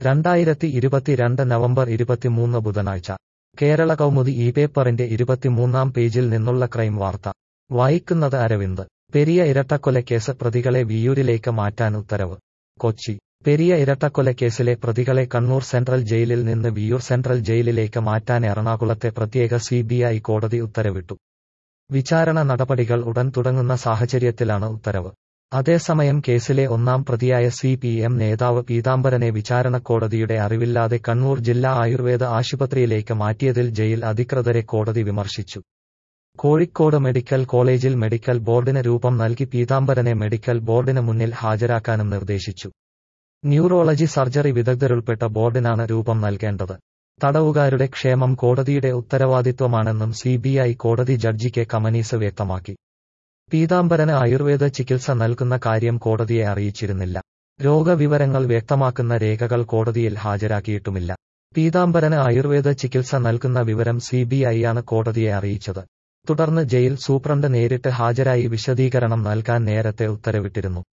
രണ്ടായിരത്തി ഇരുപത്തിരണ്ട് നവംബർ ഇരുപത്തിമൂന്ന് ബുധനാഴ്ച കേരള കൗമുദി ഈ പേപ്പറിന്റെ ഇരുപത്തിമൂന്നാം പേജിൽ നിന്നുള്ള ക്രൈം വാർത്ത വായിക്കുന്നത് അരവിന്ദ് പെരിയ ഇരട്ടക്കൊലക്കേസ് പ്രതികളെ വിയൂരിലേക്ക് മാറ്റാൻ ഉത്തരവ് കൊച്ചി പെരിയ ഇരട്ടക്കൊലക്കേസിലെ പ്രതികളെ കണ്ണൂർ സെൻട്രൽ ജയിലിൽ നിന്ന് വിയൂർ സെൻട്രൽ ജയിലിലേക്ക് മാറ്റാൻ എറണാകുളത്തെ പ്രത്യേക സിബിഐ കോടതി ഉത്തരവിട്ടു വിചാരണ നടപടികൾ ഉടൻ തുടങ്ങുന്ന സാഹചര്യത്തിലാണ് ഉത്തരവ് അതേസമയം കേസിലെ ഒന്നാം പ്രതിയായ സി പി എം നേതാവ് പീതാംബരനെ വിചാരണക്കോടതിയുടെ അറിവില്ലാതെ കണ്ണൂർ ജില്ലാ ആയുർവേദ ആശുപത്രിയിലേക്ക് മാറ്റിയതിൽ ജയിൽ അധികൃതരെ കോടതി വിമർശിച്ചു കോഴിക്കോട് മെഡിക്കൽ കോളേജിൽ മെഡിക്കൽ ബോർഡിന് രൂപം നൽകി പീതാംബരനെ മെഡിക്കൽ ബോർഡിന് മുന്നിൽ ഹാജരാക്കാനും നിർദ്ദേശിച്ചു ന്യൂറോളജി സർജറി വിദഗ്ധരുൾപ്പെട്ട ബോർഡിനാണ് രൂപം നൽകേണ്ടത് തടവുകാരുടെ ക്ഷേമം കോടതിയുടെ ഉത്തരവാദിത്വമാണെന്നും സിബിഐ കോടതി ജഡ്ജി കെ കമനീസ് വ്യക്തമാക്കി പീതാംബരന് ആയുർവേദ ചികിത്സ നൽകുന്ന കാര്യം കോടതിയെ അറിയിച്ചിരുന്നില്ല രോഗവിവരങ്ങൾ വ്യക്തമാക്കുന്ന രേഖകൾ കോടതിയിൽ ഹാജരാക്കിയിട്ടുമില്ല പീതാംബരന് ആയുർവേദ ചികിത്സ നൽകുന്ന വിവരം സിബിഐയാണ് കോടതിയെ അറിയിച്ചത് തുടർന്ന് ജയിൽ സൂപ്രണ്ട് നേരിട്ട് ഹാജരായി വിശദീകരണം നൽകാൻ നേരത്തെ ഉത്തരവിട്ടിരുന്നു